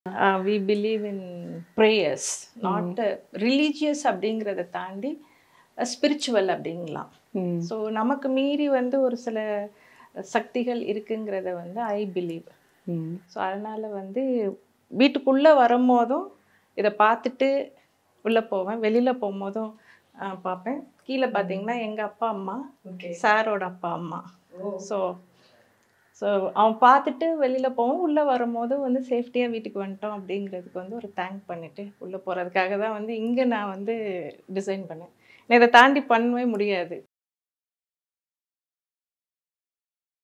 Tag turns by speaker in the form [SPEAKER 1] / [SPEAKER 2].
[SPEAKER 1] We believe in prayers not religious அப்படிங்கிறத தாண்டி spiritual அப்படிங்கலாம்
[SPEAKER 2] ம்.
[SPEAKER 1] ஸோ நமக்கு மீறி வந்து ஒரு சில சக்திகள் இருக்குங்கிறத வந்து ஐ பிலீவ்
[SPEAKER 2] ம்.
[SPEAKER 1] ஸோ அதனால் வந்து வீட்டுக்குள்ளே வரும்போதும் இதை பார்த்துட்டு உள்ளே போவேன் வெளியில் போகும்போதும் ஆ, பார்ப்பேன் கீழே பார்த்தீங்கன்னா எங்கள் அப்பா அம்மா சாரோட அப்பா அம்மா ஸோ ஸோ அவன் பார்த்துட்டு வெளியில் போவோம் உள்ளே வரும்போது வந்து சேஃப்டியாக வீட்டுக்கு வந்துட்டோம் அப்படிங்கிறதுக்கு வந்து ஒரு தேங்க் பண்ணிவிட்டு உள்ளே போகிறதுக்காக தான் வந்து இங்கே நான் வந்து டிசைன் பண்ணேன் நான் இதை தாண்டி பண்ணவே முடியாது